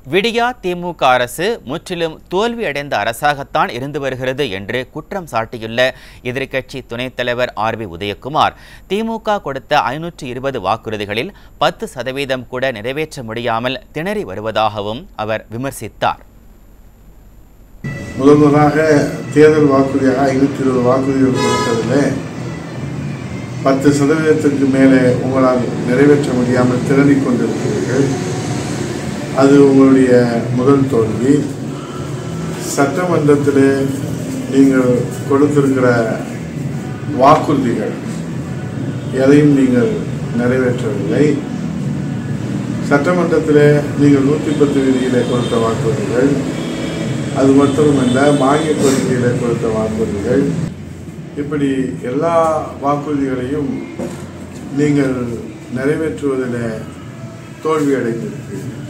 விடியா திமுக அரசு முற்றிலும் தோல்வியடைந்த அரசாகத்தான் இருந்து வருகிறது என்று குற்றம் சாட்டியுள்ள எதிர்க்கட்சி துணைத் தலைவர் ஆர் வி உதயகுமார் திமுக கொடுத்த ஐநூற்று இருபது வாக்குறுதிகளில் பத்து சதவீதம் கூட நிறைவேற்ற முடியாமல் திணறி வருவதாகவும் அவர் விமர்சித்தார் முதல் முதலாக தேர்தல் வாக்குறுதியாக ஐநூற்றி இருபது வாக்குறுதிகள் கொடுத்ததில் பத்து சதவீதத்திற்கு மேலே உங்களால் நிறைவேற்ற முடியாமல் திணறிக் கொண்டிருக்கிறீர்கள் அது உங்களுடைய முதல் தோல்வி சட்டமன்றத்தில் நீங்கள் கொடுத்திருக்கிற வாக்குறுதிகள் எதையும் நீங்கள் நிறைவேற்றவில்லை சட்டமன்றத்தில் நீங்கள் நூற்றி பத்து விதியிலே கொடுத்த வாக்குறுதிகள் அது மட்டுமல்ல மானிய கோரிக்கையில் கொடுத்த வாக்குறுதிகள் இப்படி எல்லா வாக்குறுதிகளையும் நீங்கள் நிறைவேற்றுவதில் தோல்வி அடைந்திருக்கிறீர்கள்